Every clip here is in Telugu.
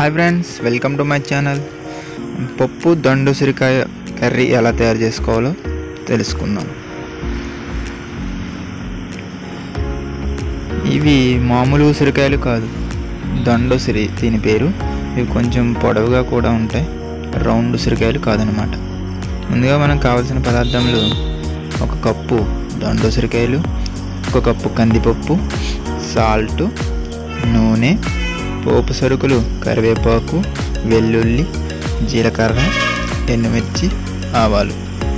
hi friends welcome to my channel పప్పు దండు ఉసిరికాయ కర్రీ ఎలా తయారు చేసుకోవాలో తెలుసుకుందాం ఇవి మామూలు ఉసిరికాయలు కాదు దండు ఉసిరి దీని పేరు ఇవి కొంచెం పొడవుగా కూడా ఉంటాయి రౌండ్ ఉసిరికాయలు కాదనమాట ముందుగా మనకు కావాల్సిన పదార్థములు ఒక కప్పు దండు ఉసిరికాయలు ఒక కప్పు కందిపప్పు సాల్ట్ నూనె పోపు సరుకులు కరివేపాకు వెల్లుల్లి జీలకర్ర ఎండుమిర్చి ఆవాలు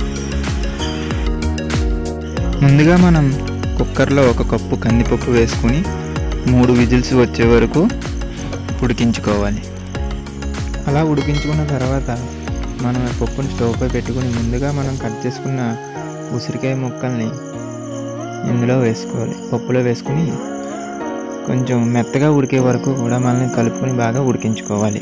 ముందుగా మనం కుక్కర్లో ఒక కప్పు కందిపప్పు వేసుకుని మూడు విజిల్స్ వచ్చే వరకు ఉడికించుకోవాలి అలా ఉడికించుకున్న తర్వాత మనం ఆ పప్పుని స్టవ్పై పెట్టుకుని ముందుగా మనం కట్ చేసుకున్న ఉసిరికాయ ముక్కల్ని ఇందులో వేసుకోవాలి పప్పులో వేసుకుని కొంచెం మెత్తగా ఉడికే వరకు కూడా మనల్ని కలుపుకొని బాగా ఉడికించుకోవాలి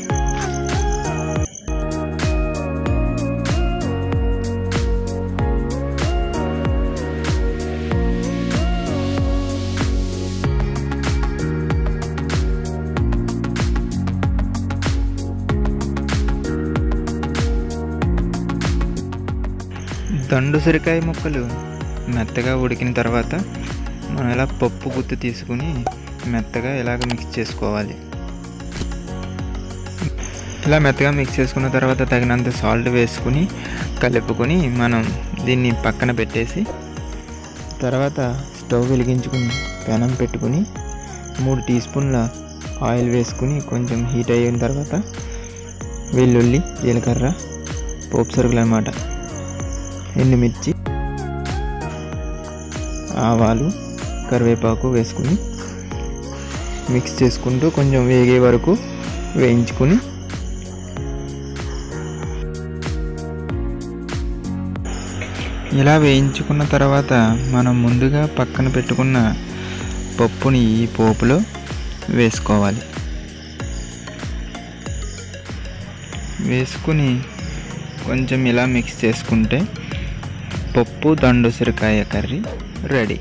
దండుసిరికాయ ముక్కలు మెత్తగా ఉడికిన తర్వాత మనం ఇలా పప్పు గుత్తి తీసుకుని మెత్తగా ఇలాగ మిక్స్ చేసుకోవాలి ఇలా మెత్తగా మిక్స్ చేసుకున్న తర్వాత తగినంత సాల్ట్ వేసుకుని కలుపుకొని మనం దీన్ని పక్కన పెట్టేసి తర్వాత స్టవ్ వెలిగించుకుని పెనం పెట్టుకుని మూడు టీ స్పూన్ల ఆయిల్ వేసుకుని కొంచెం హీట్ అయిన తర్వాత వెల్లుల్లి జీలకర్ర పోపు సరుకులు అనమాట ఎండుమిర్చి ఆవాలు కరివేపాకు వేసుకుని మిక్స్ చేసుకుంటూ కొంచెం వేగే వరకు వేయించుకుని ఇలా వేయించుకున్న తర్వాత మనం ముందుగా పక్కన పెట్టుకున్న పప్పుని ఈ పోపులో వేసుకోవాలి వేసుకుని కొంచెం ఇలా మిక్స్ చేసుకుంటే పప్పు దండుసిరికాయ కర్రీ రెడీ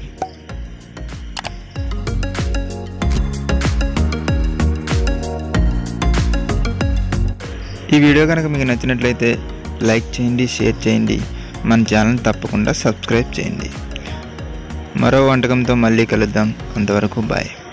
ఈ వీడియో కనుక మీకు నచ్చినట్లయితే లైక్ చేయండి షేర్ చేయండి మన ఛానల్ తప్పకుండా సబ్స్క్రైబ్ చేయండి మరో వంటకంతో మళ్ళీ కలుద్దాం అంతవరకు బాయ్